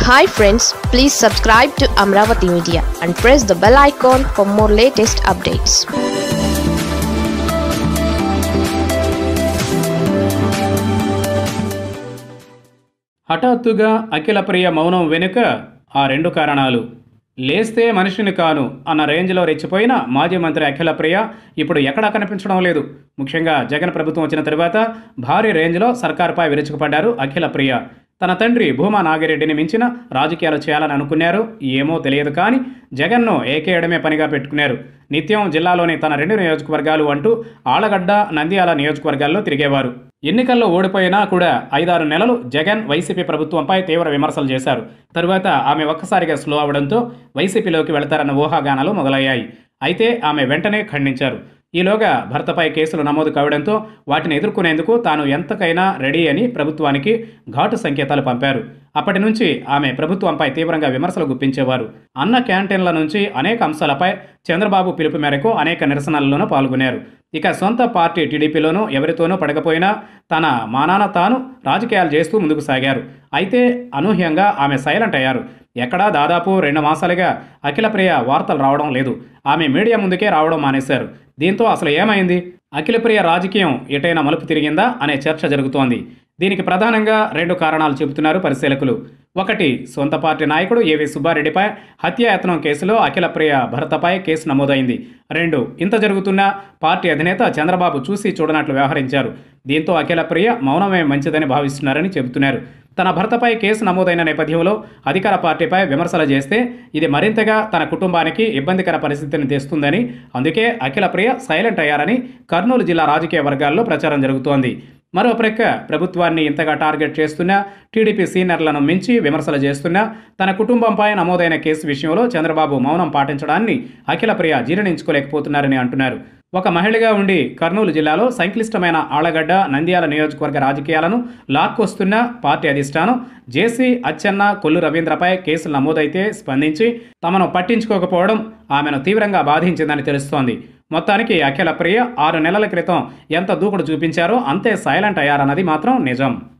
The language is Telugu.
hi friends please subscribe to Amaravati media and press the bell icon for more latest updates హఠాత్తుగా అఖిలప్రియ మౌనం వెనుక ఆ రెండు కారణాలు లేస్తే మనిషిని కాను అన్న రేంజ్లో రెచ్చిపోయిన మాజీ మంత్రి అఖిలప్రియ ఇప్పుడు ఎక్కడా కనిపించడం లేదు ముఖ్యంగా జగన్ ప్రభుత్వం వచ్చిన తరువాత భారీ రేంజ్లో సర్కార్పై విరుచుకుపడ్డారు అఖిలప్రియ తన తండ్రి భూమా నాగిరెడ్డిని మించిన రాజకీయాలు చేయాలని అనుకున్నారు ఏమో తెలియదు కానీ జగన్ను ఏకేయడమే పనిగా పెట్టుకున్నారు నిత్యం జిల్లాలోని తన రెండు నియోజకవర్గాలు అంటూ ఆలగడ్డ నంద్యాల నియోజకవర్గాల్లో తిరిగేవారు ఎన్నికల్లో ఓడిపోయినా కూడా ఐదారు నెలలు జగన్ వైసీపీ ప్రభుత్వంపై తీవ్ర విమర్శలు చేశారు తరువాత ఆమె ఒక్కసారిగా స్లో అవడంతో వైసీపీలోకి వెళతారన్న ఊహాగానాలు మొదలయ్యాయి అయితే ఆమె వెంటనే ఖండించారు ఈలోగా భర్తపై కేసులు నమోదు కావడంతో వాటిని ఎదుర్కొనేందుకు తాను ఎంతకైనా రెడీ అని ప్రభుత్వానికి ఘాటు సంకేతాలు పంపారు అప్పటి నుంచి ఆమె ప్రభుత్వంపై తీవ్రంగా విమర్శలు గుప్పించేవారు అన్న క్యాంటీన్ల నుంచి అనేక అంశాలపై చంద్రబాబు పిలుపు మేరకు అనేక నిరసనల్లోనూ పాల్గొన్నారు ఇక సొంత పార్టీ టీడీపీలోనూ ఎవరితోనూ పడకపోయినా తన మానాన తాను రాజకీయాలు చేస్తూ ముందుకు సాగారు అయితే అనూహ్యంగా ఆమె సైలెంట్ అయ్యారు ఎక్కడా దాదాపు రెండు మాసాలుగా అఖిలప్రియ వార్తలు రావడం లేదు ఆమె మీడియా ముందుకే రావడం మానేశారు దీంతో అసలు ఏమైంది అఖిలప్రియ రాజకీయం ఎటైనా మలుపు తిరిగిందా అనే చర్చ జరుగుతోంది దీనికి ప్రధానంగా రెండు కారణాలు చెబుతున్నారు పరిశీలకులు ఒకటి సొంత పార్టీ నాయకుడు ఏవి సుబ్బారెడ్డిపై హత్యాయత్నం కేసులో అఖిలప్రియ భర్తపై కేసు నమోదైంది రెండు ఇంత జరుగుతున్నా పార్టీ అధినేత చంద్రబాబు చూసి చూడనట్లు వ్యవహరించారు దీంతో అఖిలప్రియ మౌనమే మంచిదని భావిస్తున్నారని చెబుతున్నారు తన భర్తపై కేసు నమోదైన నేపథ్యంలో అధికార పార్టీపై విమర్శలు చేస్తే ఇది మరింతగా తన కుటుంబానికి ఇబ్బందికర పరిస్థితిని తెస్తుందని అందుకే అఖిలప్రియ సైలెంట్ అయ్యారని కర్నూలు జిల్లా రాజకీయ వర్గాల్లో ప్రచారం జరుగుతోంది మరో ప్రక్క ప్రభుత్వాన్ని ఇంతగా టార్గెట్ చేస్తున్న టీడీపీ సీనియర్లను మించి విమర్శలు చేస్తున్న తన కుటుంబంపై నమోదైన కేసు విషయంలో చంద్రబాబు మౌనం పాటించడాన్ని అఖిలప్రియ జీర్ణించుకోలేకపోతున్నారని అంటున్నారు ఒక మహిళగా ఉండి కర్నూలు జిల్లాలో సంక్లిష్టమైన ఆళ్లగడ్డ నంద్యాల నియోజకవర్గ రాజకీయాలను లాక్కొస్తున్న పార్టీ అధిష్టానం జేసీ అచ్చెన్న కొల్లు రవీంద్రపై కేసులు నమోదైతే స్పందించి తమను పట్టించుకోకపోవడం ఆమెను తీవ్రంగా బాధించిందని తెలుస్తోంది మొత్తానికి అఖిల ప్రియ ఆరు నెలల క్రితం ఎంత దూకుడు చూపించారో అంతే సైలెంట్ అయ్యారన్నది మాత్రం నిజం